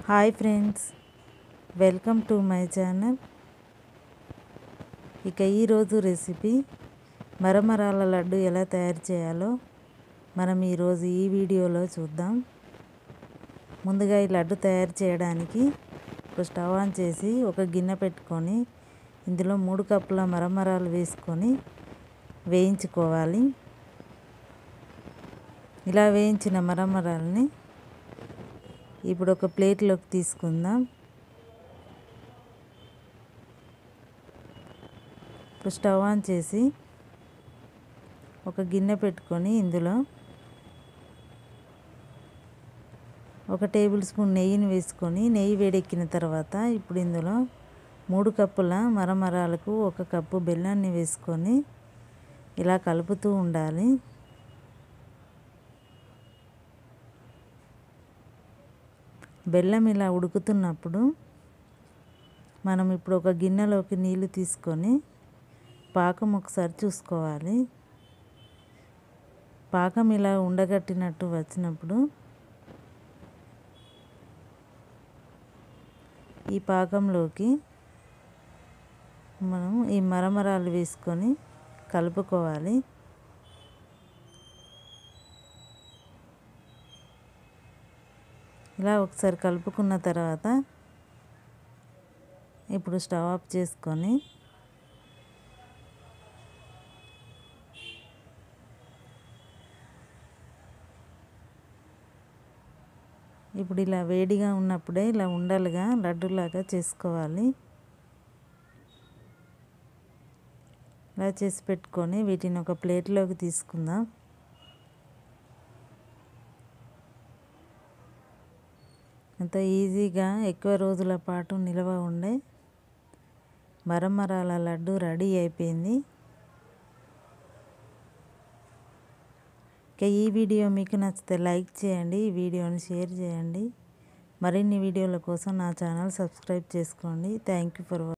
hi friends welcome to my channel ఇక ఈరోజు recipe మరమరాల laddu ఎలా తయారు చేయాలో మనం ఈరోజు ఈ వీడియోలో చూద్దాం ముందుగా ఈ లడ్డు తయారు చేయడానికి ఒక స్టవ్ ఆన్ చేసి ఒక గిన్నె పెట్టుకొని ఇందులో మూడు కప్పుల మరమరాలు వేసుకొని వేయించుకోవాలి ఇలా వేయించిన మరమరాలని ఇప్పుడు ఒక ప్లేట్లోకి తీసుకుందాం ఇప్పుడు స్టవ్ ఆన్ చేసి ఒక గిన్నె పెట్టుకొని ఇందులో ఒక టేబుల్ స్పూన్ నెయ్యిని వేసుకొని నెయ్యి వేడెక్కిన తర్వాత ఇప్పుడు ఇందులో మూడు కప్పుల మరమరాలకు ఒక కప్పు బెల్లాన్ని వేసుకొని ఇలా కలుపుతూ ఉండాలి బెల్లం ఇలా ఉడుకుతున్నప్పుడు మనం ఇప్పుడు ఒక గిన్నెలోకి నీళ్లు తీసుకొని పాకం ఒకసారి చూసుకోవాలి పాకం ఇలా ఉండగట్టినట్టు వచ్చినప్పుడు ఈ పాకంలోకి మనం ఈ మరమరాలు వేసుకొని కలుపుకోవాలి ఇలా ఒకసారి కలుపుకున్న తర్వాత ఇప్పుడు స్టవ్ ఆఫ్ చేసుకొని ఇప్పుడు ఇలా వేడిగా ఉన్నప్పుడే ఇలా ఉండలుగా లడ్డులాగా చేసుకోవాలి ఇలా చేసి పెట్టుకొని వీటిని ఒక ప్లేట్లోకి తీసుకుందాం ఎంతో ఈజీగా ఎక్కువ రోజుల పాటు నిల్వ ఉండే మరమరాల లడ్డు రెడీ అయిపోయింది ఇక ఈ వీడియో మీకు నచ్చితే లైక్ చేయండి ఈ వీడియోని షేర్ చేయండి మరిన్ని వీడియోల కోసం నా ఛానల్ సబ్స్క్రైబ్ చేసుకోండి థ్యాంక్ యూ ఫర్